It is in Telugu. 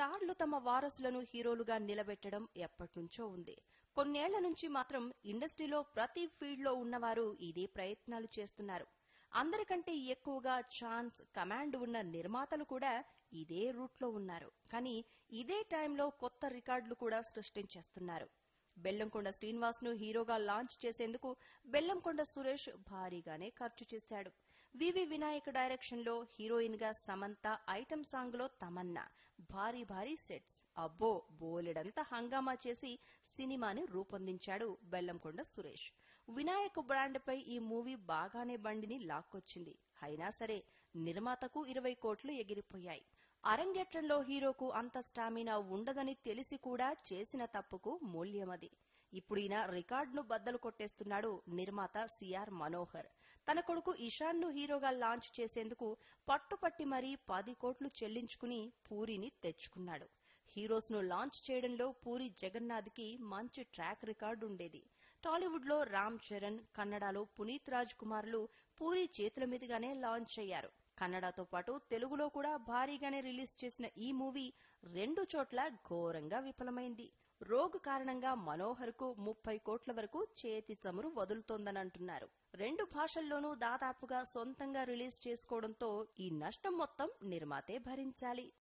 స్టార్లు తమ వారసులను హీరోలుగా నిలబెట్టడం ఎప్పటినుంచో ఉంది కొన్నేళ్ల నుంచి మాత్రం ఇండస్ట్రీలో ప్రతి ఫీల్డ్ లో ఉన్నవారు ఇదే ప్రయత్నాలు చేస్తున్నారు అందరికంటే ఎక్కువగా ఛాన్స్ కమాండ్ ఉన్న నిర్మాతలు కూడా ఇదే రూట్లో ఉన్నారు కానీ ఇదే టైంలో కొత్త రికార్డులు కూడా సృష్టించేస్తున్నారు బెల్లంకొండ శ్రీనివాస్ ను హీరోగా లాంచ్ చేసేందుకు బెల్లంకొండ సురేష్ భారీగానే ఖర్చు చేశాడు వివి వినాయక్ డైరెక్షన్ లో హీరోయిన్ గా సమంత ఐటమ్ సాంగ్ లో తమన్నా భారీ భారీ సెట్స్ అబ్బో బోలెడంత హంగామా చేసి సినిమాని రూపొందించాడు బెల్లంకొండ సురేష్ వినాయక్ బ్రాండ్ పై ఈ మూవీ బాగానే బండిని లాక్కొచ్చింది అయినా సరే నిర్మాతకు ఇరవై కోట్లు ఎగిరిపోయాయి అరంగేట్రంలో హీరోకు అంత స్టామినా ఉండదని తెలిసి కూడా చేసిన తప్పుకు మూల్యమది ఇప్పుడు ఈయన రికార్డును బద్దలు కొట్టేస్తున్నాడు నిర్మాత సిఆర్ మనోహర్ తన కొడుకు ఇషాన్ ను హీరోగా లాంచ్ చేసేందుకు పట్టుపట్టి మరీ పది కోట్లు చెల్లించుకుని పూరిని తెచ్చుకున్నాడు హీరోస్ ను లాంచ్ చేయడంలో పూరి జగన్నాథ్ కి మంచి ట్రాక్ రికార్డు ఉండేది టాలీవుడ్ లో రామ్ చరణ్ కన్నడలో పునీత్ రాజ్ కుమార్లు పూరి చేతుల మీదుగానే లాంచ్ అయ్యారు కన్నడతో పాటు తెలుగులో కూడా భారీగానే రిలీజ్ చేసిన ఈ మూవీ రెండు చోట్ల ఘోరంగా విఫలమైంది రోగ్ కారణంగా మనోహర్ కు ముప్పై కోట్ల వరకు చేతి చమురు వదులుతోందని అంటున్నారు రెండు భాషల్లోనూ దాదాపుగా సొంతంగా రిలీజ్ చేసుకోవడంతో ఈ నష్టం మొత్తం నిర్మాతే భరించాలి